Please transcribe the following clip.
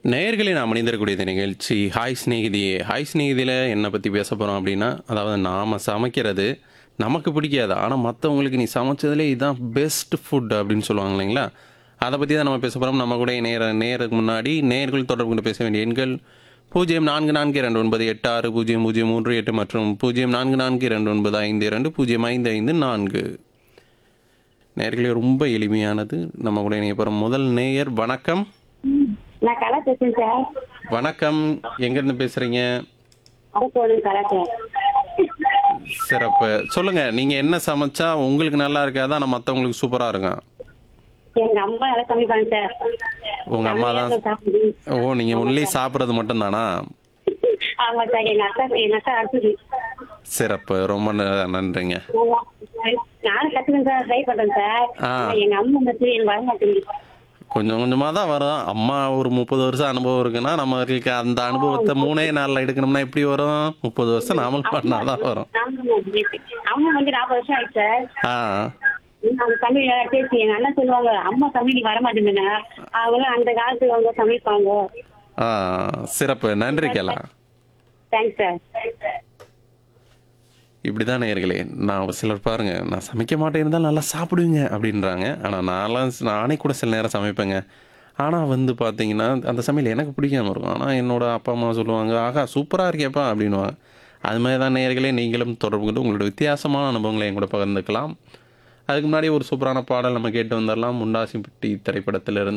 நேயர்களே நாம் மனிதர்களுடைய இந்த நிகழ்ச்சி ஹாய் ஸ்நேகிதியே ஹாய் ஸ்நேகிதியில் என்னை பற்றி பேச போகிறோம் அப்படின்னா அதாவது நாம் சமைக்கிறது நமக்கு பிடிக்காது ஆனால் மற்றவங்களுக்கு நீ சமைச்சதுலே இதுதான் பெஸ்ட் ஃபுட் அப்படின்னு சொல்லுவாங்க இல்லைங்களா அதை பற்றி தான் நம்ம பேச போகிறோம் நம்ம கூட நேர நேருக்கு முன்னாடி நேர்கள் தொடர்பு கொண்டு பேச வேண்டிய எண்கள் பூஜ்ஜியம் நான்கு நான்கு இரண்டு ஒன்பது எட்டு ஆறு பூஜ்ஜியம் பூஜ்ஜியம் மூன்று எட்டு மற்றும் பூஜ்ஜியம் நான்கு நான்கு இரண்டு ஒன்பது ஐந்து இரண்டு பூஜ்ஜியம் ஐந்து ஐந்து நான்கு நேர்களே ரொம்ப எளிமையானது நம்ம கூட இணைய போகிற முதல் நேயர் வணக்கம் நான் கலா பேசுறேன் சார் வணக்கம் எங்கேருந்து பேசுகிறீங்க அரக்கோடு கலாச்சார் சிறப்பு சொல்லுங்க நீங்க என்ன சமைச்சா உங்களுக்கு நல்லா இருக்காதா ஆனால் மற்றவங்களுக்கு சூப்பரா இருக்கும் எங்க அம்மா நல்லா சமைப்பாங்க சார் உங்க அம்மா தான் செம்மையா சாப்பிடுது. ஓ நீங்க ஒன்லி சாப்பிட்றது மட்டும் தானா ஆமா சார் எங்க அக்கா எங்க அக்கா அடுத்தது சிறப்பு ரொம்ப ந- நன்றிங்க நானும் கத்துக்கேன் சார் ட்ரை பண்றேன் சார் ஆ. ஆனா எங்க அம்மா மட்டும் எனக்கு வர மாட்டேங்குது கொஞ்சம் கொஞ்சமாக தான் வரும் அம்மா ஒரு முப்பது வருஷம் அனுபவம் இருக்குன்னா நம்மளுக்கு அந்த அனுபவத்தை மூணே நாளில் எடுக்கணும்னா எப்படி வரும் முப்பது வருஷம் நாமல் பண்ணாதான் வரும் ஆமா, அம்மா வந்து நாற்பது வருஷம் ஆயிடுச்சு சார் ஆ அவங்க தமிழ் பேசி எங்க அண்ணன் சொல்லுவாங்க அம்மா தமிழ் வர மாட்டேங்குதுன்னா அவங்க அந்த காலத்துல அவங்க சமைப்பாங்க ஆ சிறப்பு நன்றி கேளா தேங்க்ஸ் சார் இப்படி தான் நேர்களே நான் சிலர் பாருங்க நான் சமைக்க மாட்டேன் இருந்தாலும் நல்லா சாப்பிடுவீங்க அப்படின்றாங்க ஆனால் நான்லாம் நானே கூட சில நேரம் சமைப்பேங்க ஆனால் வந்து பார்த்தீங்கன்னா அந்த சமையல் எனக்கு பிடிக்காம இருக்கும் ஆனால் என்னோட அப்பா அம்மா சொல்லுவாங்க ஆகா சூப்பராக இருக்கேப்பா அப்படின்னுவாங்க அது மாதிரி தான் நேர்களே நீங்களும் தொடர்பு கொண்டு உங்களோட வித்தியாசமான அனுபவங்களை என் கூட பகிர்ந்துக்கலாம் அதுக்கு முன்னாடி ஒரு சூப்பரான பாடல் நம்ம கேட்டு வந்துடலாம் முண்டாசிப்பட்டி திரைப்படத்திலிருந்து